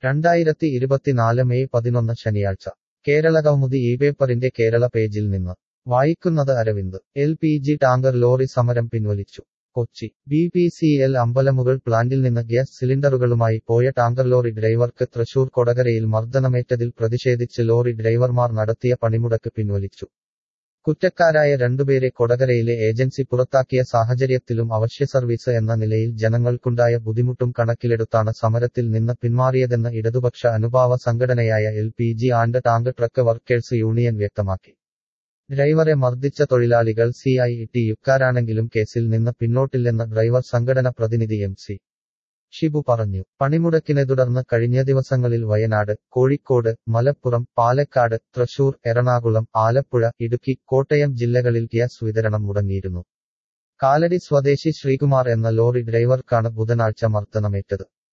രണ്ടായിരത്തി ഇരുപത്തിനാല് മെയ് പതിനൊന്ന് ശനിയാഴ്ച കേരള കൗമുദി ഈ പേപ്പറിന്റെ കേരള പേജിൽ നിന്ന് വായിക്കുന്നത് Aravind L P G tanker lorry സമരം പിൻവലിച്ചു Kochi B P C L Ambalamugal പ്ലാന്റിൽ നിന്ന് ഗ്യാസ് സിലിണ്ടറുകളുമായി പോയ ടാങ്കർ ലോറി ഡ്രൈവർക്ക് തൃശൂർ കൊടകരയിൽ മർദ്ദനമേറ്റതിൽ പ്രതിഷേധിച്ച് ലോറി ഡ്രൈവർമാർ നടത്തിയ പണിമുടക്ക് പിൻവലിച്ചു കുറ്റക്കാരായ രണ്ടുപേരെ കൊടകരയിലെ ഏജൻസി പുറത്താക്കിയ സാഹചര്യത്തിലും അവശ്യ സർവീസ് എന്ന നിലയിൽ ജനങ്ങൾക്കുണ്ടായ ബുദ്ധിമുട്ടും കണക്കിലെടുത്താണ് സമരത്തിൽ നിന്ന് പിന്മാറിയതെന്ന് ഇടതുപക്ഷ അനുഭാവ സംഘടനയായ L P G and tank truck workers union വ്യക്തമാക്കി ഡ്രൈവറെ മർദ്ദിച്ച തൊഴിലാളികൾ സി ഐ ടി യുക്കാരാണെങ്കിലും കേസിൽ നിന്ന് പിന്നോട്ടില്ലെന്ന് ഡ്രൈവർ സംഘടന പ്രതിനിധി എം സി ഷിബു പറഞ്ഞു പണിമുടക്കിനെ തുടർന്ന് കഴിഞ്ഞ ദിവസങ്ങളിൽ വയനാട് കോഴിക്കോട് മലപ്പുറം പാലക്കാട് തൃശൂർ എറണാകുളം ആലപ്പുഴ ഇടുക്കി കോട്ടയം ജില്ലകളിൽ ഗ്യാസ് വിതരണം മുടങ്ങിയിരുന്നു കാലടി സ്വദേശി ശ്രീകുമാർ എന്ന ലോറി ഡ്രൈവർക്കാണ് ബുധനാഴ്ച മർദ്ദനമേറ്റത്